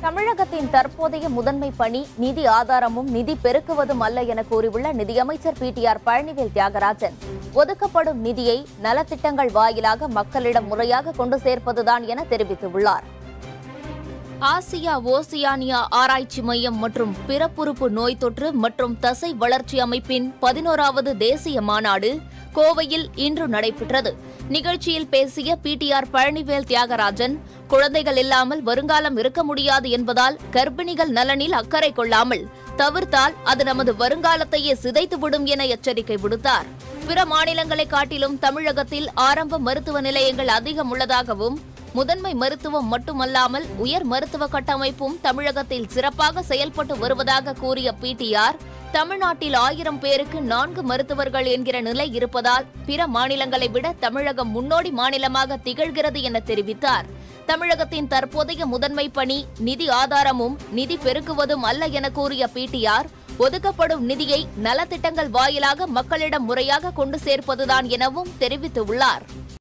தமிழகத்தின் தற்போதைய முதன்மை பணி நிதி ஆதாரமும் நிதி பெருக்குவதும் அல்ல என கூறியுள்ள நிதியமைச்சர் பிடிஆர் பழனிவேல் தியாகராஜன் ஒதுக்கப்படும் நிதியை நலத்திட்டங்கள் வாயிலாக மக்களிடம் முறையாக கொண்டு சேர்ப்பதுதான் என தெரிவித்துள்ளார் ஆசியா ஓசியானியா ஆராய்ச்சி மையம் மற்றும் பிறப்புறுப்பு நோய் தொற்று மற்றும் தசை வளர்ச்சி அமைப்பின் பதினோராவது தேசிய மாநாடு கோவையில் இன்று நடைபெற்றது நிகழ்ச்சியில் பேசிய பிடிஆர் பழனிவேல் தியாகராஜன் குழந்தைகள் இல்லாமல் வருங்காலம் இருக்க முடியாது என்பதால் கர்ப்பிணிகள் நலனில் அக்கறை கொள்ளாமல் தவிர்த்தால் அது நமது வருங்காலத்தையே சிதைத்துவிடும் என எச்சரிக்கை விடுத்தார் பிற மாநிலங்களை காட்டிலும் தமிழகத்தில் ஆரம்ப மருத்துவ நிலையங்கள் அதிகம் உள்ளதாகவும் முதன்மை மருத்துவம் மட்டுமல்லாமல் உயர் மருத்துவ கட்டமைப்பும் தமிழகத்தில் சிறப்பாக செயல்பட்டு வருவதாக கூறிய பிடிஆர் தமிழ்நாட்டில் ஆயிரம் பேருக்கு நான்கு மருத்துவர்கள் என்கிற நிலை இருப்பதால் பிற மாநிலங்களை விட தமிழகம் முன்னோடி மாநிலமாக திகழ்கிறது என தெரிவித்தார் தமிழகத்தின் தற்போதைய முதன்மை பணி நிதி ஆதாரமும் நிதி பெருக்குவதும் அல்ல என கூறிய பிடிஆர் ஒதுக்கப்படும் நிதியை நலத்திட்டங்கள் வாயிலாக மக்களிடம் முறையாக கொண்டு சேர்ப்பதுதான் எனவும் தெரிவித்துள்ளார்